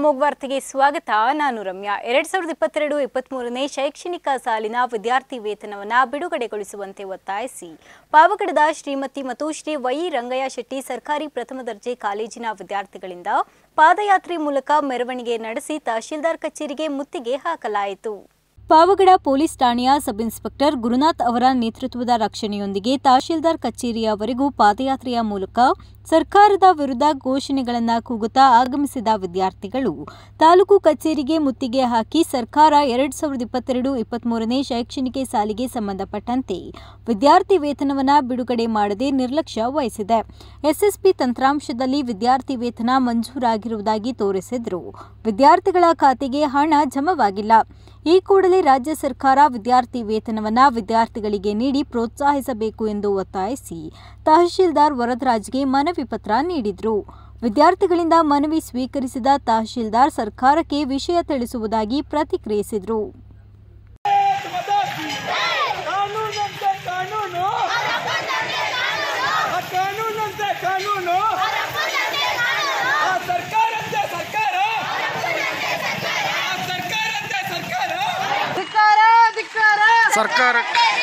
ಅಮೋಘ್ ವಾರ್ತೆಗೆ ಸ್ವಾಗತ ನಾನು ರಮ್ಯಾ ಎರಡ್ ಸಾವಿರದ ಇಪ್ಪತ್ತೆರಡು ಇಪ್ಪತ್ಮೂರನೇ ಶೈಕ್ಷಣಿಕ ಸಾಲಿನ ವಿದ್ಯಾರ್ಥಿ ವೇತನವನ್ನು ಬಿಡುಗಡೆಗೊಳಿಸುವಂತೆ ಒತ್ತಾಯಿಸಿ ಪಾವಗಡದ ಶ್ರೀಮತಿ ಮತ್ತು ಶ್ರೀ ವೈ ರಂಗಯ್ಯ ಶೆಟ್ಟಿ ಸರ್ಕಾರಿ ಪ್ರಥಮ ದರ್ಜೆ ಕಾಲೇಜಿನ ವಿದ್ಯಾರ್ಥಿಗಳಿಂದ ಪಾದಯಾತ್ರೆ ಮೂಲಕ ಮೆರವಣಿಗೆ ನಡೆಸಿ ತಹಶೀಲ್ದಾರ್ ಕಚೇರಿಗೆ ಮುತ್ತಿಗೆ ಹಾಕಲಾಯಿತು ಪಾವಗಡ ಪೊಲೀಸ್ ಠಾಣೆಯ ಸಬ್ ಇನ್ಸ್ಪೆಕ್ಟರ್ ಗುರುನಾಥ್ ಅವರ ನೇತೃತ್ವದ ರಕ್ಷಣೆಯೊಂದಿಗೆ ತಹಶೀಲ್ದಾರ್ ಕಚೇರಿಯವರೆಗೂ ಪಾದಯಾತ್ರೆಯ ಮೂಲಕ ಸರ್ಕಾರದ ವಿರುದ್ಧ ಘೋಷಣೆಗಳನ್ನು ಕೂಗುತ್ತಾ ಆಗಮಿಸಿದ ವಿದ್ಯಾರ್ಥಿಗಳು ತಾಲೂಕು ಕಚೇರಿಗೆ ಮುತ್ತಿಗೆ ಹಾಕಿ ಸರ್ಕಾರ ಎರಡ್ ಸಾವಿರದ ಇಪ್ಪತ್ತೆರಡು ಇಪ್ಪತ್ಮೂರನೇ ಶೈಕ್ಷಣಿಕ ಸಾಲಿಗೆ ಸಂಬಂಧಪಟ್ಟಂತೆ ವಿದ್ಯಾರ್ಥಿ ವೇತನವನ್ನು ಬಿಡುಗಡೆ ಮಾಡದೆ ನಿರ್ಲಕ್ಷ್ಯ ವಹಿಸಿದೆ ಎಸ್ಎಸ್ಪಿ ತಂತ್ರಾಂಶದಲ್ಲಿ ವಿದ್ಯಾರ್ಥಿ ವೇತನ ಮಂಜೂರಾಗಿರುವುದಾಗಿ ತೋರಿಸಿದ್ರು ವಿದ್ಯಾರ್ಥಿಗಳ ಖಾತೆಗೆ ಹಣ ಜಮವಾಗಿಲ್ಲ ಈ ಕೂಡಲೇ ರಾಜ್ಯ ಸರ್ಕಾರ ವಿದ್ಯಾರ್ಥಿ ವೇತನವನ್ನ ವಿದ್ಯಾರ್ಥಿಗಳಿಗೆ ನೀಡಿ ಪ್ರೋತ್ಸಾಹಿಸಬೇಕು ಎಂದು ಒತ್ತಾಯಿಸಿ ತಹಶೀಲ್ದಾರ್ ವರದರಾಜ್ಗೆ ಮನವಿ ಪತ್ರ ನೀಡಿದ್ರು ವಿದ್ಯಾರ್ಥಿಗಳಿಂದ ಮನವಿ ಸ್ವೀಕರಿಸಿದ ತಹಶೀಲ್ದಾರ್ ಸರ್ಕಾರಕ್ಕೆ ವಿಷಯ ತಿಳಿಸುವುದಾಗಿ ಪ್ರತಿಕ್ರಿಯಿಸಿದ್ರು ಕಾನೂನಂತೆ ಕಾನೂನು ಆ ಕಾನೂನಂತೆ ಕಾನೂನು ಆ ಸರ್ಕಾರಂತೆ ಸರ್ಕಾರ ಆ ಸರ್ಕಾರಂತೆ ಸರ್ಕಾರ ಧಿಕ್ಕಾರ ಧಿಕ್ಕಾರ ಸರ್ಕಾರ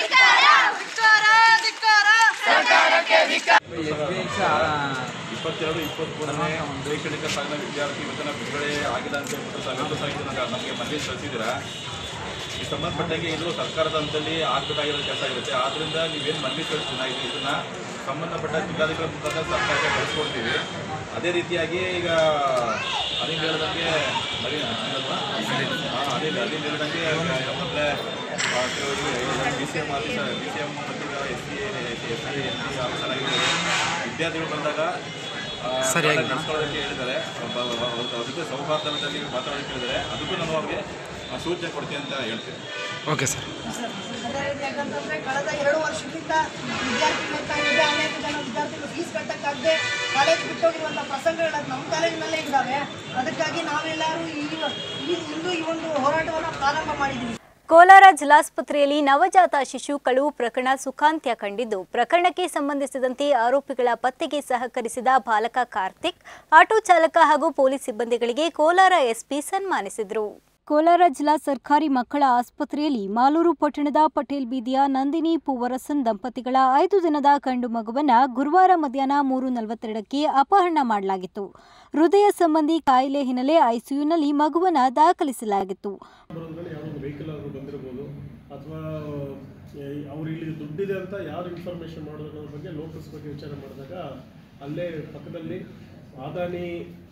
ಇಪ್ಪತ್ತೆರಡು ಇಪ್ಪತ್ತ್ಮೂರನೇ ಶೈಕ್ಷಣಿಕ ಸಾಲಿನ ವಿದ್ಯಾರ್ಥಿ ವೇತನ ಬಿಡುಗಡೆ ಆಗಿಲ್ಲ ಅಂತ ಹೇಳ್ಬಿಟ್ಟು ತಾವೆಲ್ಲರೂ ಸಹ ಇದನ್ನು ನಮಗೆ ಮನವಿ ಸಲ್ಲಿಸಿದ್ದೀರಾ ಈ ಸಂಬಂಧಪಟ್ಟಂಗೆ ಇದು ಸರ್ಕಾರದ ಹಂತದಲ್ಲಿ ಆಗಬೇಕಾಗಿರೋ ಕೆಲಸ ಇರುತ್ತೆ ಆದ್ದರಿಂದ ನೀವೇನು ಮನವಿ ಸಲ್ಲಿಸಿಲ್ಲ ಇದು ಇದನ್ನು ಸಂಬಂಧಪಟ್ಟ ಜಿಲ್ಲಾಧಿಕಾರಿ ಮುಖಾಂತರ ಸರ್ಕಾರಕ್ಕೆ ಕಳಿಸ್ಕೊಡ್ತೀವಿ ಅದೇ ರೀತಿಯಾಗಿ ಈಗ ಅನಿಲ್ ಹೇಳ್ದಂಗೆ ಅನಿಲ್ ಅನಿಲ್ವಾ? ಹಾ, ಅನಿಲ್ ಅನಿಲ್ ಹೇಳ್ದಂಗೆ ಮೊದಲೇ B C M officer B C M ಮತ್ತು S C S C S T officer ಆಗಿದ್ದಾರೆ ವಿದ್ಯಾರ್ಥಿಗಳು ಬಂದಾಗ ಆ, ಸರಿಯಾಗಿ. ನಡ್ಸ್ಕೊಳ್ಳೋದಕ್ಕೆ ಹೇಳಿದ್ದಾರೆ ಬ- ಬ- ಅವ್ರ ಜೊತೆ ಸೌಹಾರ್ದದಲ್ಲಿ ಮಾತಾಡೋದಕ್ಕೆ ಹೇಳಿದ್ದಾರೆ ಅದಕ್ಕೂ ನಾನು ಅವ್ರಿಗೆ ಆ, ಸೂಚನೆ ಕೊಡ್ತೀನಿ ಅಂತ ಹೇಳ್ತೀನಿ ಓಕೆ ಸರ್ ಅದೇ ರೀತಿ ಯಾಕಂತಂದ್ರೆ ಕಳೆದ ಎರಡು ವರ್ಷದಿಂದ ವಿದ್ಯಾರ್ಥಿಗಳಿಂದ ಇದೆ ಅನೇಕ ಜನ ವಿದ್ಯಾರ್ಥಿಗಳು ಫೀಸ್ ಕಟ್ಟಕ್ಕಾಗದೆ ಕಾಲೇಜ್ ಬಿಟ್ಟೋಗಿರುವಂಥ ಪ್ರಸಂಗಗಳು ನಮ್ಮ ಕಾಲೇಜಿನಲ್ಲೇ ಇದ್ದಾವೆ ಅದಕ್ಕಾಗಿ ನಾವೆಲ್ಲರೂ ಈ ಈ- ಇಂದು ಈ ಒಂದು ಹೋರಾಟವನ್ನು ಪ್ರಾರಂಭ ಮಾಡಿದ್ದೀವಿ ಕೋಲಾರ ಜಿಲ್ಲಾಸ್ಪತ್ರೆಯಲ್ಲಿ ನವಜಾತ ಶಿಶು ಕಳುವು ಪ್ರಕರಣ ಸುಖಾಂತ್ಯ ಕಂಡಿದ್ದು ಪ್ರಕರಣಕ್ಕೆ ಸಂಬಂಧಿಸಿದಂತೆ ಆರೋಪಿಗಳ ಪತ್ತೆಗೆ ಸಹಕರಿಸಿದ ಬಾಲಕ ಕಾರ್ತಿಕ್ ಆಟೋ ಚಾಲಕ ಹಾಗೂ ಪೊಲೀಸ್ ಸಿಬ್ಬಂದಿಗಳಿಗೆ ಕೋಲಾರ ಎಸ್ಪಿ ಸನ್ಮಾನಿಸಿದರು ಕೋಲಾರ ಜಿಲ್ಲಾ ಸರ್ಕಾರಿ ಮಕ್ಕಳ ಆಸ್ಪತ್ರೆಯಲ್ಲಿ ಮಾಲೂರು ಪಟ್ಟಣದ ಪಟೇಲ್ ಬೀದಿಯ ನಂದಿನಿ ಪೂವರಸನ್ ದಂಪತಿಗಳ ಐದು ದಿನದ ಕಂಡು ಮಗುವನ್ನ ಗುರುವಾರ ಮಧ್ಯಾಹ್ನ ಮೂರು ನಲವತ್ತೆರಡಕ್ಕೆ ಅಪಹರಣ ಮಾಡಲಾಗಿತ್ತು ಹೃದಯ ಸಂಬಂಧಿ ಕಾಯಿಲೆ ಹಿನ್ನೆಲೆ ಐಸಿಯುನಲ್ಲಿ ಮಗುವನ್ನ ದಾಖಲಿಸಲಾಗಿತ್ತು ಬರೋದ್ರಲ್ಲಿ ಯಾವುದೋ ಒಂದು ವೆಹಿಕಲ್ ಆದರೂ ಬಂದಿರ್ಬೋದು ಅಥವಾ ಅವ್ರು ಇಲ್ಲಿ ದುಡ್ಡಿದೆ ಅಂತ ಯಾರು ಇನ್ಫಾರ್ಮೇಷನ್ ಮಾಡೋದು ಅನ್ನೋದ್ರ ಬಗ್ಗೆ ಲೋಕಸ್ ಬಗ್ಗೆ ವಿಚಾರ ಮಾಡಿದಾಗ ಅಲ್ಲೇ ಪಕ್ಕದಲ್ಲಿ ಅದಾನಿ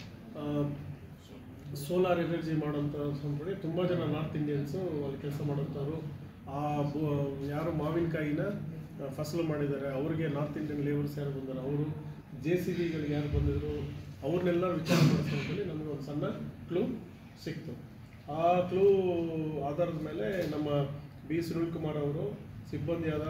ಸೋಲಾರ್ ಎನರ್ಜಿ ಮಾಡೋಂಥ ಸಂಸ್ಥೆ ತುಂಬ ಜನ ನಾರ್ತ್ ಇಂಡಿಯನ್ಸು ಅಲ್ಲಿ ಕೆಲಸ ಮಾಡೋಂಥವ್ರು ಆ ಬು- ಯಾರು ಮಾವಿನಕಾಯಿನ ಆ, ಫಸಲು ಮಾಡಿದ್ದಾರೆ ಅವ್ರಿಗೆ ನಾರ್ತ್ ಇಂಡಿಯನ್ ಲೇಬರ್ಸ್ ಯಾರು ಬಂದಾರೆ ಅವರು ಜೆ ಸಿ ಬಿಗಳಿಗೆ ಯಾರು ಬಂದಿದ್ರು ಅವ್ರನ್ನೆಲ್ಲ ವಿಚಾರ ಮಾಡೋ ಸಂದರ್ಭದಲ್ಲಿ ನಮಗೆ ಒಂದು ಸಣ್ಣ ಕ್ಲೂ ಸಿಕ್ತು ಆ ಕ್ಲೂ ಆಧಾರದ ಮೇಲೆ ನಮ್ಮ ಬಿ ಸುನಿಲ್ ಕುಮಾರ್ ಅವರು ಸಿಬ್ಬಂದಿಯಾದ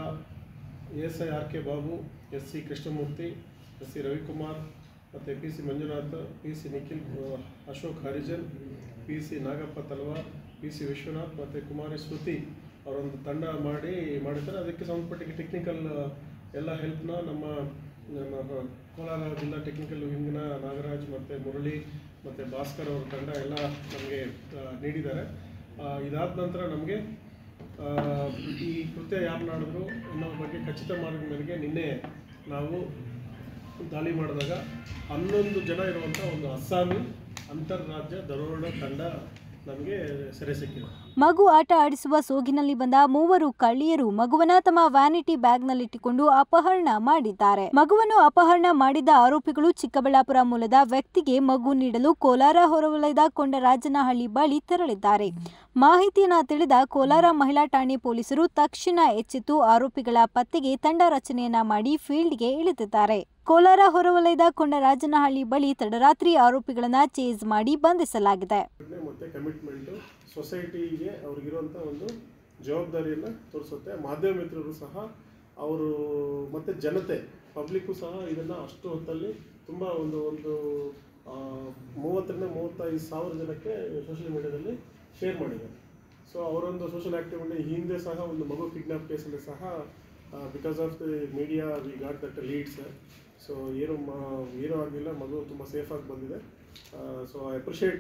S I R K Babu S C Krishnamurthy S C Ravikumar ಮತ್ತು P C Manjunath P C Nikhil ಆ, Ashok Harijan P C Nagappa Talwar P C Vishwanath ಮತ್ತು ಕುಮಾರಿ ಶ್ರುತಿ ಅವರೊಂದು ತಂಡ ಮಾಡಿ ಮಾಡಿದ್ದಾರೆ ಅದಕ್ಕೆ ಸಂಬಂಧಪಟ್ಟ ಟೆಕ್ನಿಕಲ್ ಎಲ್ಲ ಹೆಲ್ಪ್ನ ನಮ್ಮ ನಮ್ಮ ಕೋಲಾರ ಜಿಲ್ಲಾ ಟೆಕ್ನಿಕಲ್ ವಿಂಗ್ನ ನಾಗರಾಜ್ ಮತ್ತು ಮುರಳಿ ಮತ್ತು ಭಾಸ್ಕರ್ ಅವರ ತಂಡ ಎಲ್ಲ ನಮಗೆ ಆ, ನೀಡಿದ್ದಾರೆ ಆ, ಇದಾದ ನಂತರ ನಮಗೆ ಆ, ಈ ಕೃತ್ಯ ಯಾರು ಮಾಡಿದ್ರು ಅನ್ನೋ ಬಗ್ಗೆ ಖಚಿತ ಮಾಡಿದ ಮೇರೆಗೆ ನಿನ್ನೆ ನಾವು ದಾಳಿ ಮಾಡಿದಾಗ ಹನ್ನೊಂದು ಜನ ಇರುವಂಥ ಒಂದು ಅಸ್ಸಾಮಿ ಅಂತಾರಾಜ್ಯ ದರೋಡ ತಂಡ ನಮಗೆ ಸೆರೆ ಸಿಕ್ಕಿದೆ ಮಗು ಆಟ ಆಡಿಸುವ ಸೋಗಿನಲ್ಲಿ ಬಂದ ಮೂವರು ಕಳ್ಳಿಯರು ಮಗುವನ್ನ ತಮ್ಮ ವ್ಯಾನಿಟಿ ಬ್ಯಾಗ್ನಲ್ಲಿಟ್ಟುಕೊಂಡು ಅಪಹರಣ ಮಾಡಿದ್ದಾರೆ ಮಗುವನ್ನು ಅಪಹರಣ ಮಾಡಿದ್ದ ಆರೋಪಿಗಳು ಚಿಕ್ಕಬಳ್ಳಾಪುರ ಮೂಲದ ವ್ಯಕ್ತಿಗೆ ಮಗು ನೀಡಲು ಕೋಲಾರ ಹೊರವಲಯದ ಕೊಂಡರಾಜನಹಳ್ಳಿ ಬಳಿ ತೆರಳಿದ್ದಾರೆ ಮಾಹಿತಿಯನ್ನ ತಿಳಿದ ಕೋಲಾರ ಮಹಿಳಾ ಠಾಣೆ ಪೊಲೀಸರು ತಕ್ಷಣ ಎಚ್ಚೆತ್ತು ಆರೋಪಿಗಳ ಪತ್ತೆಗೆ ತಂಡ ರಚನೆಯನ್ನ ಮಾಡಿ ಫೀಲ್ಡ್ಗೆ ಇಳಿದಿದ್ದಾರೆ ಕೋಲಾರ ಹೊರವಲಯದ ಕೊಂಡರಾಜನಹಳ್ಳಿ ಬಳಿ ತಡರಾತ್ರಿ ಆರೋಪಿಗಳನ್ನ ಚೇಸ್ ಮಾಡಿ ಬಂಧಿಸಲಾಗಿದೆ ಮತ್ತು ಕಮಿಟ್ಮೆಂಟು ಸೊಸೈಟಿಗೆ ಅವ್ರಿಗಿರುವಂಥ ಒಂದು ಜವಾಬ್ದಾರಿಯನ್ನು ತೋರಿಸುತ್ತೆ ಮಾಧ್ಯಮ ಮಿತ್ರರು ಸಹ ಅವರು ಮತ್ತು ಜನತೆ ಪಬ್ಲಿಕ್ಕು ಸಹ ಇದನ್ನು ಅಷ್ಟು ಹೊತ್ತಲ್ಲಿ ತುಂಬ ಒಂದು ಒಂದು ಆ, ಮೂವತ್ತರಿಂದ ಮೂವತ್ತೈದು ಸಾವಿರ ಜನಕ್ಕೆ ಸೋಷಿಯಲ್ ಮೀಡಿಯಾದಲ್ಲಿ ಶೇರ್ ಮಾಡಿದ್ದಾರೆ ಸೊ ಅವರೊಂದು ಸೋಷಿಯಲ್ ಆ್ಯಕ್ಟಿವಿಟಿ ಹಿಂದೆ ಸಹ ಒಂದು ಮಗು ಕಿಡ್ನಾಪ್ ಕೇಸಲ್ಲಿ ಸಹ because of the media we got that leads so ಏನು ಮಾ ಏನೂ ಆಗಲಿಲ್ಲ ಮಗು ತುಂಬ ಸೇಫಾಗಿ ಬಂದಿದೆ so I appreciate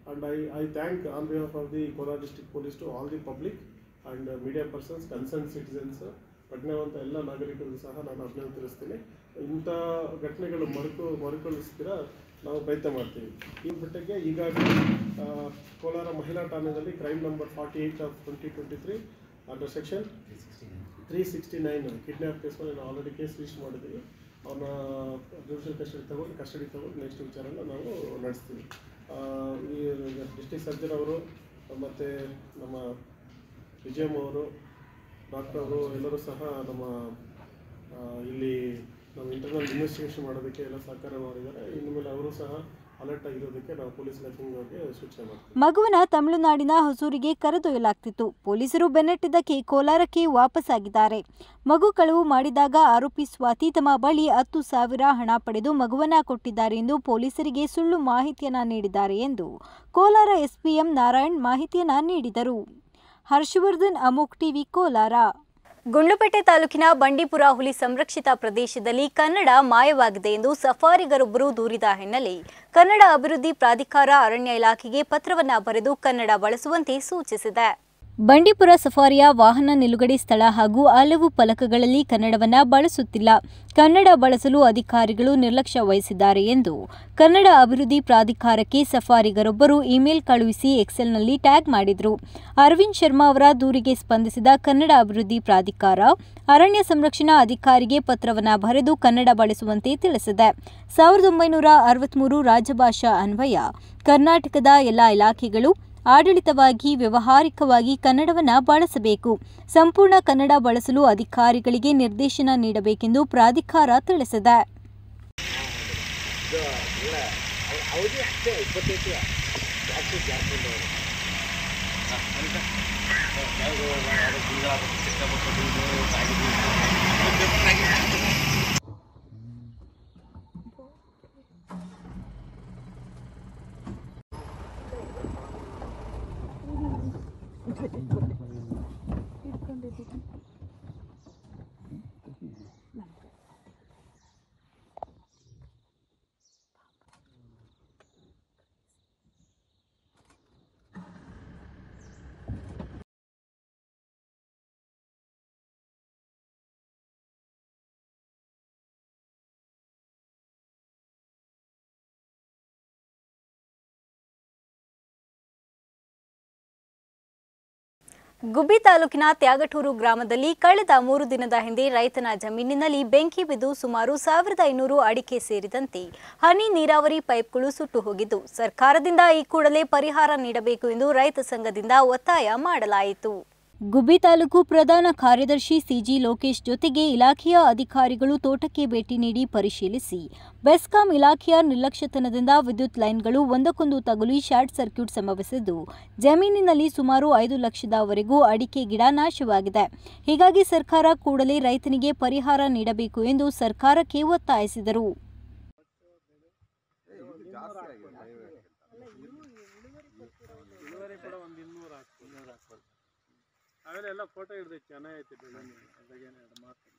And I, I thank on behalf of the Kolar District Police to all the public and uh, media persons, concerned citizens, ಪ್ರಜ್ಞಾವಂತ ಎಲ್ಲ ನಾಗರಿಕರಿಗೂ ಸಹ ನಾನು ಅಭಿನಂದನೆ ತಿಳಿಸ್ತೀನಿ ಇಂಥ ಘಟನೆಗಳು ಮರುಕು ಮರುಕಳಿಸ್ತೀರ ನಾವು ಪ್ರಯತ್ನ ಮಾಡ್ತೀವಿ ಈ ಬಿಟ್ಟಿಗೆ ಈಗಾಗಲೇ ಆ, ಕೋಲಾರ ಮಹಿಳಾ ಠಾಣೆಯಲ್ಲಿ crime number forty eight of twenty twenty three under section three sixty nine kidnap ಕೇಸ್ನಲ್ಲಿ ನಾವು ಆಲ್ರೆಡಿ ಕೇಸ್ ರಿಜಿಸ್ಟರ್ ಮಾಡಿದ್ದೀವಿ ಅವನ್ನ ಜುಡಿಷಿಯಲ್ ಕಸ್ಟಡಿ ತಗೊಂಡು ಕಸ್ಟಡಿ ತಗೊಂಡು ನೆಕ್ಸ್ಟ್ ವಿಚಾರನ ನಾವು ನಡೆಸ್ತೀವಿ ಆ, ಈ ಡಿಸ್ಟ್ರಿಕ್ಟ್ ಸರ್ಜನ್ ಅವರು ಮತ್ತು ನಮ್ಮ ವಿಜಯಮ್ಮ ಅವರು ಡಾಕ್ಟರ್ ಅವರು ಎಲ್ಲರೂ ಸಹ ನಮ್ಮ ಆ, ಇಲ್ಲಿ ನಾವು ಇಂಟರ್ನಲ್ ಇನ್ವೆಸ್ಟಿಗೇಷನ್ ಮಾಡೋದಕ್ಕೆ ಎಲ್ಲ ಸಹಕಾರ ಮಾಡಿದ್ದಾರೆ ಇನ್ನು ಮೇಲೆ ಅವರು ಸಹ ಅಲರ್ಟ್ ಆಗಿರೋದಕ್ಕೆ ನಾವು ಪೊಲೀಸ್ ಇಲಾಖೆಗೆ ಅವ್ರಿಗೆ ಸೂಚನೆ ಮಾಡ್ತೀವಿ ಮಗುವನ ತಮಿಳುನಾಡಿನ ಹೊಸೂರಿಗೆ ಕರೆದೊಯ್ಯಲಾಗ್ತಿತ್ತು ಪೊಲೀಸರು ಬೆನ್ನಟ್ಟಿದ್ದಕ್ಕೆ ಕೋಲಾರಕ್ಕೆ ವಾಪಸ್ಸಾಗಿದ್ದಾರೆ ಮಗು ಕಳವು ಮಾಡಿದಾಗ ಆರೋಪಿ ಸ್ವಾತಿ ತಮ್ಮ ಬಳಿ ಹತ್ತು ಸಾವಿರ ಹಣ ಪಡೆದು ಮಗುವನ್ನ ಕೊಟ್ಟಿದ್ದಾರೆ ಎಂದು ಪೊಲೀಸರಿಗೆ ಸುಳ್ಳು ಮಾಹಿತಿಯನ್ನ ನೀಡಿದ್ದಾರೆ ಎಂದು ಕೋಲಾರ ಎಸ್ಪಿಎಂ ನಾರಾಯಣ್ ಮಾಹಿತಿಯನ್ನ ನೀಡಿದರು ಹರ್ಷವರ್ಧನ್ ಅಮೋಕ್ ಟಿವಿ ಕೋಲಾರ ಗುಂಡ್ಲುಪೇಟೆ ತಾಲೂಕಿನ ಬಂಡೀಪುರ ಹುಲಿ ಸಂರಕ್ಷಿತ ಪ್ರದೇಶದಲ್ಲಿ ಕನ್ನಡ ಮಾಯವಾಗಿದೆ ಎಂದು ಸಫಾರಿಗರೊಬ್ಬರು ದೂರಿದ ಹಿನ್ನೆಲೆ ಕನ್ನಡ ಅಭಿವೃದ್ಧಿ ಪ್ರಾಧಿಕಾರ ಅರಣ್ಯ ಇಲಾಖೆಗೆ ಪತ್ರವನ್ನ ಬರೆದು ಕನ್ನಡ ಬಳಸುವಂತೆ ಸೂಚಿಸಿದೆ ಬಂಡೀಪುರ ಸಫಾರಿಯ ವಾಹನ ನಿಲುಗಡೆ ಸ್ಥಳ ಹಾಗೂ ಹಲವು ಫಲಕಗಳಲ್ಲಿ ಕನ್ನಡವನ್ನ ಬಳಸುತ್ತಿಲ್ಲ ಕನ್ನಡ ಬಳಸಲು ಅಧಿಕಾರಿಗಳು ನಿರ್ಲಕ್ಷ್ಯ ವಹಿಸಿದ್ದಾರೆ ಎಂದು ಕನ್ನಡ ಅಭಿವೃದ್ಧಿ ಪ್ರಾಧಿಕಾರಕ್ಕೆ ಸಫಾರಿಗರೊಬ್ಬರು ಇಮೇಲ್ ಕಳುಹಿಸಿ ಎಕ್ಸೆಲ್ನಲ್ಲಿ ಟ್ಯಾಗ್ ಮಾಡಿದ್ರು ಅರವಿಂದ್ ಶರ್ಮಾ ಅವರ ದೂರಿಗೆ ಸ್ಪಂದಿಸಿದ ಕನ್ನಡ ಅಭಿವೃದ್ಧಿ ಪ್ರಾಧಿಕಾರ ಅರಣ್ಯ ಸಂರಕ್ಷಣಾ ಅಧಿಕಾರಿಗೆ ಪತ್ರವನ್ನ ಬರೆದು ಕನ್ನಡ ಬಳಸುವಂತೆ ತಿಳಿಸಿದೆ ಸಾವಿರದ ಒಂಬೈನೂರ ಅರವತ್ಮೂರು ರಾಜಭಾಷಾ ಅನ್ವಯ ಕರ್ನಾಟಕದ ಎಲ್ಲ ಇಲಾಖೆಗಳು ಆಡಳಿತವಾಗಿ ವ್ಯವಹಾರಿಕವಾಗಿ ಕನ್ನಡವನ್ನ ಬಳಸಬೇಕು ಸಂಪೂರ್ಣ ಕನ್ನಡ ಬಳಸಲು ಅಧಿಕಾರಿಗಳಿಗೆ ನಿರ್ದೇಶನ ನೀಡಬೇಕೆಂದು ಪ್ರಾಧಿಕಾರ ತಿಳಿಸಿದೆ ಗುಬ್ಬಿ ತಾಲೂಕಿನ ತ್ಯಾಗಟೂರು ಗ್ರಾಮದಲ್ಲಿ ಕಳೆದ ಮೂರು ದಿನದ ಹಿಂದೆ ರೈತನ ಜಮೀನಿನಲ್ಲಿ ಬೆಂಕಿ ಬಿದ್ದು ಸುಮಾರು ಸಾವಿರದ ಐನೂರು ಅಡಿಕೆ ಸೇರಿದಂತೆ ಹನಿ ನೀರಾವರಿ ಪೈಪ್ಗಳು ಸುಟ್ಟು ಹೋಗಿದ್ದು ಸರ್ಕಾರದಿಂದ ಈ ಕೂಡಲೇ ಪರಿಹಾರ ನೀಡಬೇಕು ಎಂದು ರೈತ ಸಂಘದಿಂದ ಒತ್ತಾಯ ಮಾಡಲಾಯಿತು ಗುಬ್ಬಿ ತಾಲೂಕು ಪ್ರಧಾನ ಕಾರ್ಯದರ್ಶಿ ಸಿಜಿ ಲೋಕೇಶ್ ಜೊತೆಗೆ ಇಲಾಖೆಯ ಅಧಿಕಾರಿಗಳು ತೋಟಕ್ಕೆ ಭೇಟಿ ನೀಡಿ ಪರಿಶೀಲಿಸಿ ಬೆಸ್ಕಾಂ ಇಲಾಖೆಯ ನಿರ್ಲಕ್ಷ್ಯತನದಿಂದ ವಿದ್ಯುತ್ ಲೈನ್ಗಳು ಒಂದಕ್ಕೊಂದು ತಗುಲಿ ಶಾರ್ಟ್ ಸರ್ಕ್ಯೂಟ್ ಸಂಭವಿಸಿದ್ದು ಜಮೀನಿನಲ್ಲಿ ಸುಮಾರು ಐದು ಲಕ್ಷದವರೆಗೂ ಅಡಿಕೆ ಗಿಡ ನಾಶವಾಗಿದೆ ಹೀಗಾಗಿ ಸರ್ಕಾರ ಕೂಡಲೇ ರೈತನಿಗೆ ಪರಿಹಾರ ನೀಡಬೇಕು ಎಂದು ಸರ್ಕಾರಕ್ಕೆ ಒತ್ತಾಯಿಸಿದರು ಇಳುವರಿ ಕೂಡ ಒಂದು ಇನ್ನೂರು ಹಾಕ್ಬೋದು ಇನ್ನೂರು ಹಾಕ್ಬೋದು ಆಮೇಲೆ ಎಲ್ಲ ಫೋಟೋ ಹಿಡ್ದು ಚೆನ್ನಾಗೈತೆ ಬೆಳೆ ಅದಾಗೇನು ಎರಡು ಮಾತಿಲ್ಲ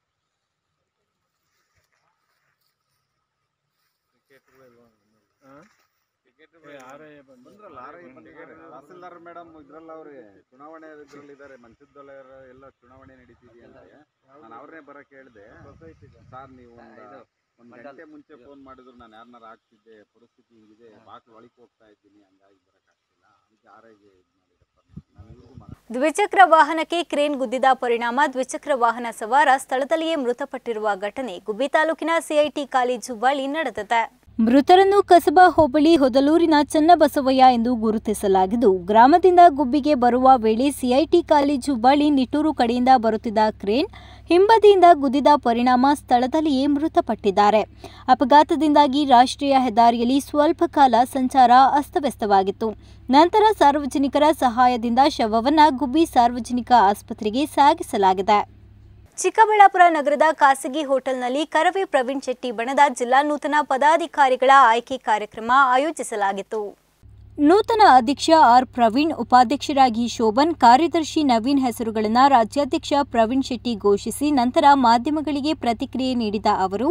ಬಂದ್ರಲ್ಲ ತಹಸೀಲ್ದಾರ್ ಮೇಡಮ್ ಇದ್ರಲ್ಲ ಅವ್ರಿಗೆ ಚುನಾವಣೆ ಇದ್ರಲ್ಲಿ ಇದಾರೆ ಮಂಚದ್ದಲ್ಲ ಎಲ್ಲ ಚುನಾವಣೆ ನಡೀತಿದೆಯಂತೆ ನಾನು ಅವ್ರನ್ನೇ ಬರಕ್ ಹೇಳಿದೆ ಸರ್ ನೀವು ಒಂದು ಒಂದ್ ಗಂಟೆ ಮುಂಚೆ ಫೋನ್ ಮಾಡಿದ್ರು ನಾನು ಯಾರನ್ನಾರ ಆಗ್ತಿದ್ದೆ ಪರಿಸ್ಥಿತಿ ಹಿಂಗಿದೆ ಬಾಕ್ಲು ಒಳಗೆ ಹೋಗ್ತಾ ಇದ್ದೀನಿ ಹಂಗಾಗಿ ಬರಕ್ ಆಗ್ತಿಲ್ಲ ಅದಕ್ಕೆ ಆರೈಗೆ ಇದು ಮಾಡಿದಪ್ಪ ನಾನು ಇವ್ರಿಗೂ ಮಾತಾಡ್ತೀನಿ. ದ್ವಿಚಕ್ರ ವಾಹನಕ್ಕೆ ಕ್ರೇನ್ ಗುದ್ದಿದ ಪರಿಣಾಮ ದ್ವಿಚಕ್ರ ವಾಹನ ಸವಾರ ಸ್ಥಳದಲ್ಲಿಯೇ ಮೃತಪಟ್ಟಿರುವ ಘಟನೆ ಗುಬ್ಬಿ ತಾಲೂಕಿನ ಸಿಐಟಿ ಕಾಲೇಜು ಬಳಿ ನಡೆದಿದೆ ಮೃತರನ್ನು ಕಸಬಾ ಹೋಬಳಿ ಹೊದಲೂರಿನ ಚನ್ನಬಸವಯ್ಯ ಎಂದು ಗುರುತಿಸಲಾಗಿದ್ದು ಗ್ರಾಮದಿಂದ ಗುಬ್ಬಿಗೆ ಬರುವ ವೇಳೆ ಸಿಐಟಿ ಕಾಲೇಜು ಬಳಿ ನಿಟ್ಟೂರು ಕಡೆಯಿಂದ ಬರುತ್ತಿದ್ದ ಕ್ರೇನ್ ಹಿಂಬದಿಯಿಂದ ಗುದ್ದಿದ ಪರಿಣಾಮ ಸ್ಥಳದಲ್ಲಿಯೇ ಮೃತಪಟ್ಟಿದ್ದಾರೆ ಅಪಘಾತದಿಂದಾಗಿ ರಾಷ್ಟ್ರೀಯ ಹೆದ್ದಾರಿಯಲ್ಲಿ ಸ್ವಲ್ಪ ಕಾಲ ಸಂಚಾರ ಅಸ್ತವ್ಯಸ್ತವಾಗಿತ್ತು ನಂತರ ಸಾರ್ವಜನಿಕರ ಸಹಾಯದಿಂದ ಶವವನ್ನ ಗುಬ್ಬಿ ಸಾರ್ವಜನಿಕ ಆಸ್ಪತ್ರೆಗೆ ಸಾಗಿಸಲಾಗಿದೆ ಚಿಕ್ಕಬಳ್ಳಾಪುರ ನಗರದ ಖಾಸಗಿ ಹೋಟೆಲ್ನಲ್ಲಿ ಕರವೇ ಪ್ರವೀಣ್ ಶೆಟ್ಟಿ ಬಣದ ಜಿಲ್ಲಾ ನೂತನ ಪದಾಧಿಕಾರಿಗಳ ಆಯ್ಕೆ ಕಾರ್ಯಕ್ರಮ ಆಯೋಜಿಸಲಾಗಿತ್ತು ನೂತನ ಅಧ್ಯಕ್ಷ ಆರ್ ಪ್ರವೀಣ್ ಉಪಾಧ್ಯಕ್ಷರಾಗಿ ಶೋಭನ್ ಕಾರ್ಯದರ್ಶಿ ನವೀನ್ ಹೆಸರುಗಳನ್ನು ರಾಜ್ಯಾಧ್ಯಕ್ಷ ಪ್ರವೀಣ್ ಶೆಟ್ಟಿ ಘೋಷಿಸಿ ನಂತರ ಮಾಧ್ಯಮಗಳಿಗೆ ಪ್ರತಿಕ್ರಿಯೆ ನೀಡಿದ ಅವರು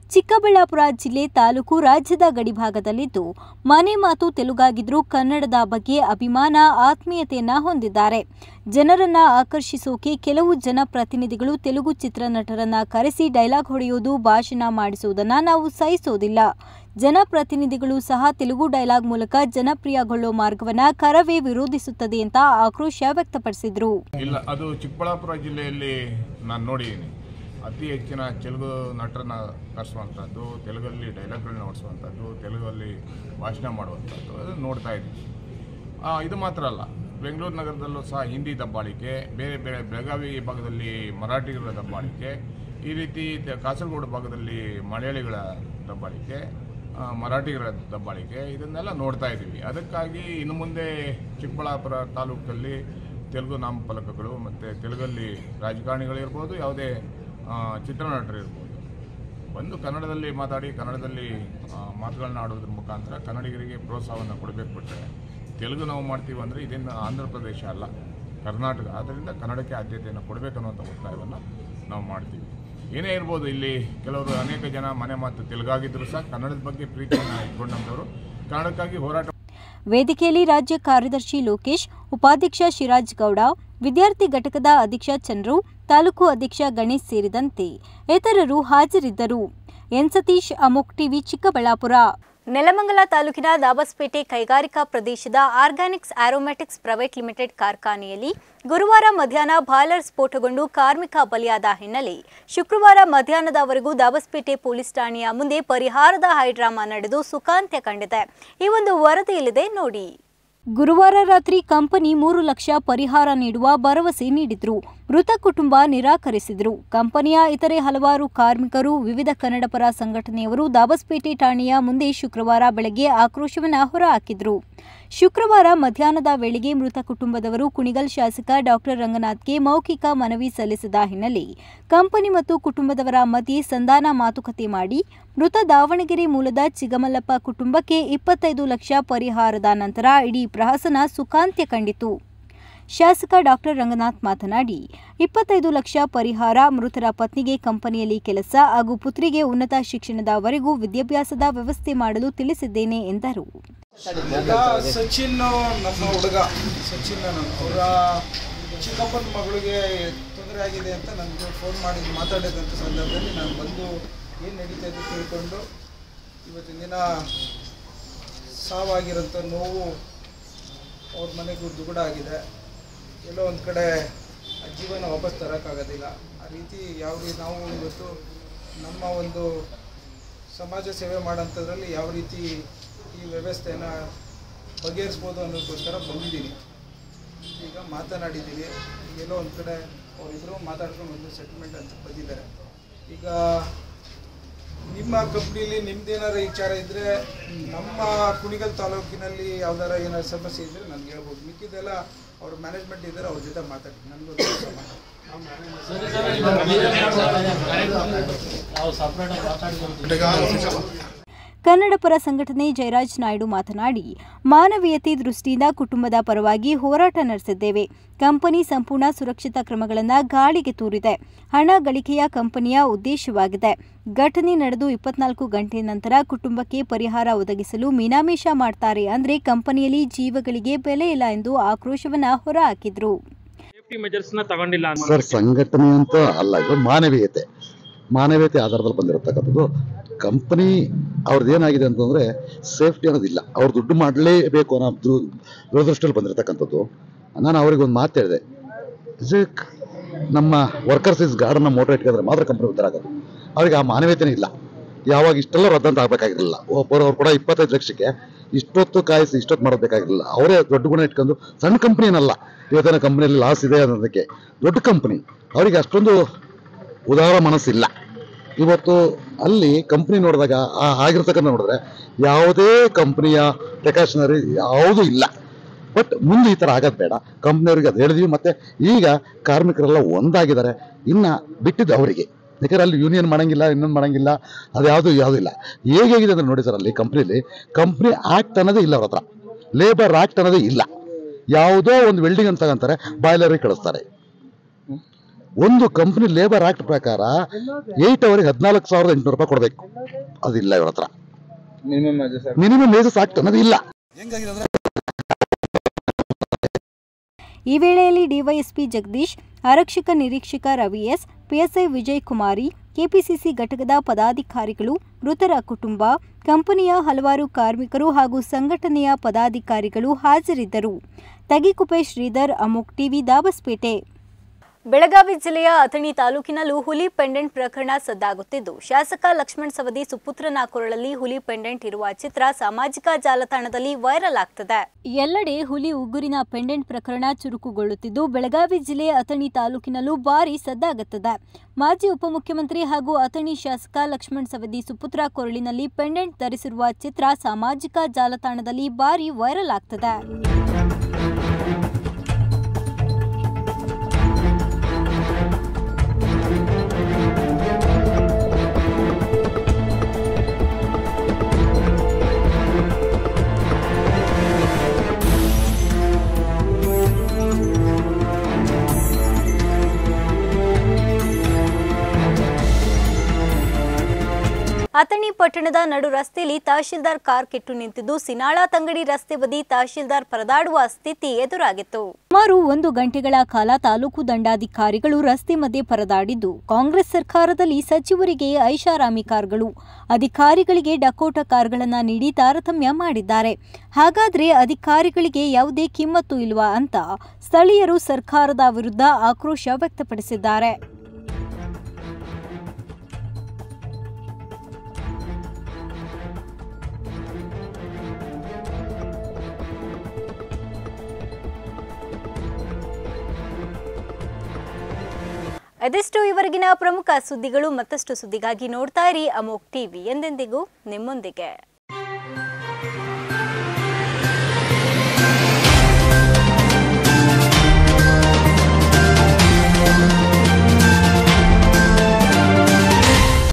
ಚಿಕ್ಕಬಳ್ಳಾಪುರ ಜಿಲ್ಲೆ ತಾಲೂಕು ರಾಜ್ಯದ ಗಡಿಭಾಗದಲ್ಲಿದ್ದು ಮನೆ ಮಾತು ತೆಲುಗಾಗಿದ್ರೂ ಕನ್ನಡದ ಬಗ್ಗೆ ಅಭಿಮಾನ ಆತ್ಮೀಯತೆಯನ್ನ ಹೊಂದಿದ್ದಾರೆ ಜನರನ್ನ ಆಕರ್ಷಿಸೋಕೆ ಕೆಲವು ಜನಪ್ರತಿನಿಧಿಗಳು ತೆಲುಗು ಚಿತ್ರನಟರನ್ನ ಕರೆಸಿ ಡೈಲಾಗ್ ಹೊಡೆಯುವುದು ಭಾಷಣ ಮಾಡಿಸುವುದನ್ನ ನಾವು ಸಹಿಸೋದಿಲ್ಲ ಜನಪ್ರತಿನಿಧಿಗಳು ಸಹ ತೆಲುಗು ಡೈಲಾಗ್ ಮೂಲಕ ಜನಪ್ರಿಯಗೊಳ್ಳೋ ಮಾರ್ಗವನ್ನ ಕರವೇ ವಿರೋಧಿಸುತ್ತದೆ ಅಂತ ಆಕ್ರೋಶ ವ್ಯಕ್ತಪಡಿಸಿದ್ರು ಇಲ್ಲ ಅದು ಚಿಕ್ಕಬಳ್ಳಾಪುರ ಜಿಲ್ಲೆಯಲ್ಲಿ ನಾನು ನೋಡಿದ್ದೀನಿ ಅತಿ ಹೆಚ್ಚಿನ ತೆಲುಗು ನಟರನ್ನ ಕರೆಸುವಂಥದ್ದು ತೆಲುಗಲ್ಲಿ ಡೈಲಾಗ್ಗಳನ್ನ ಓಡಿಸುವಂಥದ್ದು ತೆಲುಗಲ್ಲಿ ಭಾಷಣ ಮಾಡುವಂಥದ್ದು ಅದನ್ನು ನೋಡ್ತಾ ಇದ್ದೀವಿ ಆ, ಇದು ಮಾತ್ರ ಅಲ್ಲ ಬೆಂಗಳೂರು ನಗರದಲ್ಲೂ ಸಹ ಹಿಂದಿ ದಬ್ಬಾಳಿಕೆ ಬೇರೆ ಬೇರೆ ಬೆಳಗಾವಿ ಭಾಗದಲ್ಲಿ ಮರಾಠಿಗರ ದಬ್ಬಾಳಿಕೆ ಈ ರೀತಿ ತ- ಕಾಸರಗೋಡು ಭಾಗದಲ್ಲಿ ಮಲಯಾಳಿಗಳ ದಬ್ಬಾಳಿಕೆ ಆ, ಮರಾಠಿಗರ ದಬ್ಬಾಳಿಕೆ ಇದನ್ನೆಲ್ಲ ನೋಡ್ತಾ ಇದ್ದೀವಿ ಅದಕ್ಕಾಗಿ ಇನ್ನು ಮುಂದೆ ಚಿಕ್ಕಬಳ್ಳಾಪುರ ತಾಲೂಕಲ್ಲಿ ತೆಲುಗು ನಾಮಫಲಕಗಳು ಮತ್ತು ತೆಲುಗಲ್ಲಿ ರಾಜಕಾರಣಿಗಳಿರ್ಬೋದು ಯಾವುದೇ ಆ, ಚಿತ್ರನಟರು ಇರ್ಬೋದು ಬಂದು ಕನ್ನಡದಲ್ಲಿ ಮಾತಾಡಿ ಕನ್ನಡದಲ್ಲಿ ಆ, ಮಾತುಗಳನ್ನ ಆಡೋದ್ರ ಮುಖಾಂತರ ಕನ್ನಡಿಗರಿಗೆ ಪ್ರೋತ್ಸಾಹವನ್ನು ಕೊಡಬೇಕು ಬಿಟ್ಟರೆ ತೆಲುಗು ನಾವು ಮಾಡ್ತೀವಿ ಅಂದರೆ ಇದೇನು ಆಂಧ್ರ ಪ್ರದೇಶ ಅಲ್ಲ ಕರ್ನಾಟಕ ಆದ್ದರಿಂದ ಕನ್ನಡಕ್ಕೆ ಆದ್ಯತೆಯನ್ನು ಕೊಡಬೇಕನ್ನುವಂಥ ಒತ್ತಾಯವನ್ನು ನಾವು ಮಾಡ್ತೀವಿ ಏನೇ ಇರ್ಬೋದು ಇಲ್ಲಿ ಕೆಲವರು ಅನೇಕ ಜನ ಮನೆ ಮಾತು ತೆಲುಗಾಗಿದ್ದರೂ ಸಹ ಕನ್ನಡದ ಬಗ್ಗೆ ಪ್ರೀತಿಯನ್ನು ಇಟ್ಕೊಂಡಂಥವ್ರು ಕನ್ನಡಕ್ಕಾಗಿ ಹೋರಾಟ ವೇದಿಕೆಯಲ್ಲಿ ರಾಜ್ಯ ಕಾರ್ಯದರ್ಶಿ ಲೋಕೇಶ್ ಉಪಾಧ್ಯಕ್ಷ ಶಿರಾಜ್ ಗೌಡ ವಿದ್ಯಾರ್ಥಿ ಘಟಕದ ಅಧ್ಯಕ್ಷ ಚಂದ್ರು ತಾಲೂಕು ಅಧ್ಯಕ್ಷ ಗಣೇಶ್ ಸೇರಿದಂತೆ ಇತರರು ಹಾಜರಿದ್ದರು ಎನ್ ಸತೀಶ್ ಅಮೋಕ್ ಟಿವಿ ಚಿಕ್ಕಬಳ್ಳಾಪುರ ನೆಲಮಂಗಲ ತಾಲೂಕಿನ ದಾಬಸ್ಪೇಟೆ ಕೈಗಾರಿಕಾ ಪ್ರದೇಶದ ಆರ್ಗ್ಯಾನಿಕ್ಸ್ ಆರೋಮ್ಯಾಟಿಕ್ಸ್ ಪ್ರೈವೇಟ್ ಲಿಮಿಟೆಡ್ ಕಾರ್ಖಾನೆಯಲ್ಲಿ ಗುರುವಾರ ಮಧ್ಯಾಹ್ನ ಬಾಯ್ಲರ್ ಸ್ಫೋಟಗೊಂಡು ಕಾರ್ಮಿಕ ಬಲಿಯಾದ ಹಿನ್ನೆಲೆ ಶುಕ್ರವಾರ ಮಧ್ಯಾಹ್ನದವರೆಗೂ ದಾಬಸ್ಪೇಟೆ ಪೊಲೀಸ್ ಠಾಣೆಯ ಮುಂದೆ ಪರಿಹಾರದ ಹೈಡ್ರಾಮಾ ನಡೆದು ಸುಖಾಂತ್ಯ ಕಂಡಿದೆ ಈ ಒಂದು ವರದಿಯಲ್ಲಿದೆ ನೋಡಿ ಗುರುವಾರ ರಾತ್ರಿ ಕಂಪನಿ ಮೂರು ಲಕ್ಷ ಪರಿಹಾರ ನೀಡುವ ಭರವಸೆ ನೀಡಿದ್ರು ಮೃತ ಕುಟುಂಬ ನಿರಾಕರಿಸಿದ್ರು ಕಂಪನಿಯ ಇತರೆ ಹಲವಾರು ಕಾರ್ಮಿಕರು ವಿವಿಧ ಕನ್ನಡಪರ ಸಂಘಟನೆಯವರು ದಾಬಸ್ಪೇಟೆ ಠಾಣೆಯ ಮುಂದೆ ಶುಕ್ರವಾರ ಬೆಳಗ್ಗೆ ಆಕ್ರೋಶವನ್ನ ಹೊರಹಾಕಿದ್ರು ಶುಕ್ರವಾರ ಮಧ್ಯಾಹ್ನದ ವೇಳೆಗೆ ಮೃತ ಕುಟುಂಬದವರು ಕುಣಿಗಲ್ ಶಾಸಕ ಡಾಕ್ಟರ್ ರಂಗನಾಥ್ಗೆ ಮೌಖಿಕ ಮನವಿ ಸಲ್ಲಿಸಿದ ಹಿನ್ನೆಲೆ ಕಂಪನಿ ಮತ್ತು ಕುಟುಂಬದವರ ಮಧ್ಯೆ ಸಂಧಾನ ಮಾತುಕತೆ ಮಾಡಿ ಮೃತ ದಾವಣಗೆರೆ ಮೂಲದ ಚಿಗಮಲ್ಲಪ್ಪ ಕುಟುಂಬಕ್ಕೆ ಇಪ್ಪತ್ತೈದು ಲಕ್ಷ ಪರಿಹಾರದ ನಂತರ ಇಡೀ ಪ್ರಹಸನ ಸುಖಾಂತ್ಯ ಕಂಡಿತು ಶಾಸಕ ಡಾಕ್ಟರ್ ರಂಗನಾಥ್ ಮಾತನಾಡಿ ಇಪ್ಪತ್ತೈದು ಲಕ್ಷ ಪರಿಹಾರ ಮೃತರ ಪತ್ನಿಗೆ ಕಂಪನಿಯಲ್ಲಿ ಕೆಲಸ ಹಾಗೂ ಪುತ್ರಿಗೆ ಉನ್ನತ ಶಿಕ್ಷಣದವರೆಗೂ ವಿದ್ಯಾಭ್ಯಾಸದ ವ್ಯವಸ್ಥೆ ಮಾಡಲು ತಿಳಿಸಿದ್ದೇನೆ ಎಂದರು ಈಗ ಸಚಿನ್ ನಮ್ಮ ಹುಡುಗ ಸಚಿನ್ ಅವರ ಚಿಕ್ಕಪ್ಪನ ಮಗಳಿಗೆ ತೊಂದರೆ ಆಗಿದೆ ಅಂತ ನನಗೆ ಫೋನ್ ಮಾಡಿ ಮಾತಾಡಿದಂಥ ಸಂದರ್ಭದಲ್ಲಿ ನಾನು ಬಂದು ಏನು ನಡೀತಾ ಇದೆ ತಿಳ್ಕೊಂಡು ಇವತ್ತಿನ ದಿನ ಸಾವಾಗಿರೋಂಥ ನೋವು ಅವ್ರ ಮನೆಗೂ ದುಗುಡ ಆಗಿದೆ ಎಲ್ಲೋ ಒಂದು ಕಡೆ ಆ ಜೀವನ ವಾಪಸ್ ತರೋಕ್ಕಾಗೋದಿಲ್ಲ ಆ ರೀತಿ ಯಾವ ರೀತಿ ನಾವು ಇವತ್ತು ನಮ್ಮ ಒಂದು ಸಮಾಜ ಸೇವೆ ಮಾಡೋಂಥದ್ರಲ್ಲಿ ಯಾವ ರೀತಿ ಈ ವ್ಯವಸ್ಥೆನ ಬಗೆಹರಿಸ್ಬೋದು ಅನ್ನೋದಕ್ಕೋಸ್ಕರ ಬಂದಿದ್ದೀನಿ ಈಗ ಮಾತನಾಡಿದ್ದೀವಿ ಎಲ್ಲೋ ಒಂದು ಕಡೆ ಅವರಿಬ್ಬರು ಮಾತಾಡ್ಕೊಂಡು ಒಂದು ಸೆಟಲ್ಮೆಂಟ್ ಅಂತ ಬಂದಿದ್ದಾರೆ ಈಗ ನಿಮ್ಮ ಕಂಪ್ನಿಲಿ ನಿಮ್ದೇನಾರು ವಿಚಾರ ಇದ್ದರೆ ನಮ್ಮ ಕುಣಿಗಲ್ ತಾಲೂಕಿನಲ್ಲಿ ಯಾವ್ದಾರ ಏನಾದ್ರು ಸಮಸ್ಯೆ ಇದ್ದರೆ ನನಗೆ ಹೇಳ್ಬೋದು ಮಿಕ್ಕಿದೆಲ್ಲ ಅವ್ರ ಮ್ಯಾನೇಜ್ಮೆಂಟ್ ಇದ್ದಾರೆ ಅವ್ರ ಜೊತೆ ಮಾತಾಡಿ ನನಗೂ ಕನ್ನಡಪರ ಸಂಘಟನೆ ಜಯರಾಜ್ ನಾಯ್ಡು ಮಾತನಾಡಿ ಮಾನವೀಯತೆ ದೃಷ್ಟಿಯಿಂದ ಕುಟುಂಬದ ಪರವಾಗಿ ಹೋರಾಟ ನಡೆಸಿದ್ದೇವೆ ಕಂಪನಿ ಸಂಪೂರ್ಣ ಸುರಕ್ಷತಾ ಕ್ರಮಗಳನ್ನು ಗಾಳಿಗೆ ತೂರಿದೆ ಹಣ ಗಳಿಕೆಯ ಕಂಪನಿಯ ಉದ್ದೇಶವಾಗಿದೆ ಘಟನೆ ನಡೆದು ಇಪ್ಪತ್ನಾಲ್ಕು ಗಂಟೆ ನಂತರ ಕುಟುಂಬಕ್ಕೆ ಪರಿಹಾರ ಒದಗಿಸಲು ಮೀನಾಮೇಷ ಮಾಡ್ತಾರೆ ಅಂದ್ರೆ ಕಂಪನಿಯಲ್ಲಿ ಜೀವಗಳಿಗೆ ಬೆಲೆ ಇಲ್ಲ ಎಂದು ಆಕ್ರೋಶವನ್ನ ಹೊರಹಾಕಿದ್ರು ಸೇಫ್ಟಿ ಮೆಜರ್ಸ್ನ ತಗೊಂಡಿಲ್ಲ ಅಂತ ಸರ್ ಸಂಘಟನೆ ಅಂತ ಅಲ್ಲ ಇದು ಮಾನವೀಯತೆ ಮಾನವೀಯತೆ ಆಧಾರದಲ್ಲಿ ಬಂದಿರತಕ್ಕಂಥದ್ದು ಕಂಪನಿ ಅವ್ರದ್ದು ಏನಾಗಿದೆ ಅಂತಂದ್ರೆ ಸೇಫ್ಟಿ ಅನ್ನೋದಿಲ್ಲ ಅವ್ರು ದುಡ್ಡು ಮಾಡಲೇಬೇಕು ಅನ್ನೋ ದು- ದುರದೃಷ್ಟದಲ್ಲಿ ಬಂದಿರತಕ್ಕಂಥದ್ದು ನಾನು ಅವ್ರಿಗೆ ಒಂದು ಮಾತು ಹೇಳಿದೆ ಇಸ್ ಇಟ್ ನಮ್ಮ ವರ್ಕರ್ಸ್ ಇಸ್ ಗಾರ್ಡನ್ನ ಮೋಟರ್ ಇಟ್ಕೊಂಡ್ರೆ ಮಾತ್ರ ಕಂಪನಿ ಉದ್ಧಾರ ಆಗೋದು ಅವ್ರಿಗೆ ಆ ಮಾನವೀಯತೆನೇ ಇಲ್ಲ ಯಾವಾಗ ಇಷ್ಟೆಲ್ಲ ರದ್ದಂತ ಆಗ್ಬೇಕಾಗಿರಲಿಲ್ಲ ಒಬ್ಬರು ಅವ್ರು ಕೂಡ ಇಪ್ಪತ್ತೈದು ಲಕ್ಷಕ್ಕೆ ಇಷ್ಟೊತ್ತು ಕಾಯಿಸಿ ಇಷ್ಟೊತ್ತು ಮಾಡಬೇಕಾಗಿರಲಿಲ್ಲ ಅವರೇ ದೊಡ್ಡ ಗುಣ ಇಟ್ಕೊಂಡು ಸಣ್ಣ ಕಂಪ್ನಿ ಏನಲ್ಲ ಇವತ್ತಿನ ಕಂಪ್ನಿಯಲ್ಲಿ ಲಾಸ್ ಇದೆ ಅನ್ನೋದಕ್ಕೆ ದೊಡ್ಡ ಕಂಪ್ನಿ ಅವರಿಗೆ ಅಷ್ಟೊಂದು ಉದಾರ ಮನಸ್ಸಿಲ್ಲ ಇವತ್ತು ಅಲ್ಲಿ ಕಂಪ್ನಿ ನೋಡಿದಾಗ ಆ ಆಗಿರ್ತಕ್ಕಂಥ ನೋಡಿದ್ರೆ ಯಾವುದೇ ಕಂಪ್ನಿಯ ಪ್ರಿಕಾಷನರಿ ಯಾವುದೂ ಇಲ್ಲ ಬಟ್ ಮುಂದೆ ಈ ಥರ ಆಗೋದು ಬೇಡ ಕಂಪ್ನಿಯವ್ರಿಗೆ ಅದು ಹೇಳಿದ್ವಿ ಮತ್ತೆ ಈಗ ಕಾರ್ಮಿಕರೆಲ್ಲ ಒಂದಾಗಿದ್ದಾರೆ ಇನ್ನು ಬಿಟ್ಟಿದ್ದು ಅವರಿಗೆ ಯಾಕಂದ್ರೆ ಅಲ್ಲಿ ಯೂನಿಯನ್ ಮಾಡಂಗಿಲ್ಲ ಇನ್ನೊಂದು ಮಾಡಂಗಿಲ್ಲ ಅದು ಯಾವುದು ಯಾವುದೂ ಇಲ್ಲ ಹೇಗಿದೆ ಅಂದ್ರೆ ನೋಡಿ ಸರ್ ಅಲ್ಲಿ ಕಂಪ್ನಿಲಿ ಕಂಪ್ನಿ ಆ್ಯಕ್ಟ್ ಅನ್ನೋದೇ ಇಲ್ಲ ಅವ್ರ ಹತ್ರ ಲೇಬರ್ ಆ್ಯಕ್ಟ್ ಅನ್ನೋದೇ ಇಲ್ಲ ಯಾವುದೋ ಒಂದು ವೆಲ್ಡಿಂಗ್ ಅಂತ ತಗೊಂತಾರೆ ಬಾಯ್ಲರಿಗೆ ಕಳಿಸ್ತಾರೆ ಒಂದು ಕಂಪ್ನಿ ಲೇಬರ್ ಆಕ್ಟ್ ಪ್ರಕಾರ ಏಟ್ ಅವರಿಗೆ ಹದಿನಾಲ್ಕು ಸಾವಿರದ ಎಂಟುನೂರು ರೂಪಾಯಿ ಕೊಡಬೇಕು ಅದಿಲ್ಲ ಇವ್ರ ಹತ್ರ minimum sir minimum wages act ಅನ್ನೋದು ಇಲ್ಲ ಈ ವೇಳೆಯಲ್ಲಿ ಡಿವೈಎಸ್ಪಿ ಜಗದೀಶ್ ಆರಕ್ಷಕ ನಿರೀಕ್ಷಕ Ravi S PSI Vijay Kumari KPCC ಘಟಕದ ಪದಾಧಿಕಾರಿಗಳು ಮೃತರ ಕುಟುಂಬ ಕಂಪನಿಯ ಹಲವಾರು ಕಾರ್ಮಿಕರು ಹಾಗೂ ಸಂಘಟನೆಯ ಪದಾಧಿಕಾರಿಗಳು ಹಾಜರಿದ್ದರು ತಗಿಕುಪೆ ಶ್ರೀಧರ್ ಅಮೋಕ್ ಟಿವಿ ದಾಬಸ್ಪೇಟೆ ಬೆಳಗಾವಿ ಜಿಲ್ಲೆಯ ಅಥಣಿ ತಾಲೂಕಿನಲ್ಲೂ ಹುಲಿ ಪೆಂಡೆಂಟ್ ಪ್ರಕರಣ ಸದ್ದಾಗುತ್ತಿದ್ದು ಶಾಸಕ ಲಕ್ಷ್ಮಣ್ ಸವದಿ ಸುಪುತ್ರನ ಕೊರಳಲ್ಲಿ ಹುಲಿ ಪೆಂಡೆಂಟ್ ಇರುವ ಚಿತ್ರ ಸಾಮಾಜಿಕ ಜಾಲತಾಣದಲ್ಲಿ ವೈರಲ್ ಆಗ್ತದೆ ಎಲ್ಲೆಡೆ ಹುಲಿ ಉಗುರಿನ ಪೆಂಡೆಂಟ್ ಪ್ರಕರಣ ಚುರುಕುಗೊಳ್ಳುತ್ತಿದ್ದು ಬೆಳಗಾವಿ ಜಿಲ್ಲೆ ಅಥಣಿ ತಾಲೂಕಿನಲ್ಲೂ ಭಾರಿ ಸದ್ದಾಗುತ್ತದೆ ಮಾಜಿ ಉಪಮುಖ್ಯಮಂತ್ರಿ ಹಾಗೂ ಅಥಣಿ ಶಾಸಕ ಲಕ್ಷ್ಮಣ್ ಸವದಿ ಸುಪುತ್ರ ಕೊರಳಿನಲ್ಲಿ ಪೆಂಡೆಂಟ್ ಧರಿಸಿರುವ ಚಿತ್ರ ಸಾಮಾಜಿಕ ಜಾಲತಾಣದಲ್ಲಿ ಭಾರಿ ವೈರಲ್ ಆಗ್ತದೆ ಅಥಣಿ ಪಟ್ಟಣದ ನಡು ರಸ್ತೆಯಲ್ಲಿ ತಹಶೀಲ್ದಾರ್ ಕಾರ್ ಕೆಟ್ಟು ನಿಂತಿದ್ದು ಸಿನಾಳ ತಂಗಡಿ ರಸ್ತೆ ಬದಿ ತಹಶೀಲ್ದಾರ್ ಪರದಾಡುವ ಸ್ಥಿತಿ ಎದುರಾಗಿತ್ತು ಸುಮಾರು ಒಂದು ಗಂಟೆಗಳ ಕಾಲ ತಾಲೂಕು ದಂಡಾಧಿಕಾರಿಗಳು ರಸ್ತೆ ಮಧ್ಯೆ ಪರದಾಡಿದ್ದು ಕಾಂಗ್ರೆಸ್ ಸರ್ಕಾರದಲ್ಲಿ ಸಚಿವರಿಗೆ ಐಷಾರಾಮಿ ಕಾರ್ಗಳು ಅಧಿಕಾರಿಗಳಿಗೆ ಡಕೋಟ ಕಾರ್ಗಳನ್ನ ನೀಡಿ ತಾರತಮ್ಯ ಮಾಡಿದ್ದಾರೆ ಹಾಗಾದ್ರೆ ಅಧಿಕಾರಿಗಳಿಗೆ ಯಾವುದೇ ಕಿಮ್ಮತ್ತು ಇಲ್ವಾ ಅಂತ ಸ್ಥಳೀಯರು ಸರ್ಕಾರದ ವಿರುದ್ಧ ಆಕ್ರೋಶ ವ್ಯಕ್ತಪಡಿಸಿದ್ದಾರೆ ಅದೆಷ್ಟು ಇವರೆಗಿನ ಪ್ರಮುಖ ಸುದ್ದಿಗಳು ಮತ್ತಷ್ಟು ಸುದ್ದಿಗಾಗಿ ನೋಡ್ತಾ ಇರಿ ಅಮೋಕ್ ಟಿವಿ ಎಂದೆಂದಿಗೂ ನಿಮ್ಮೊಂದಿಗೆ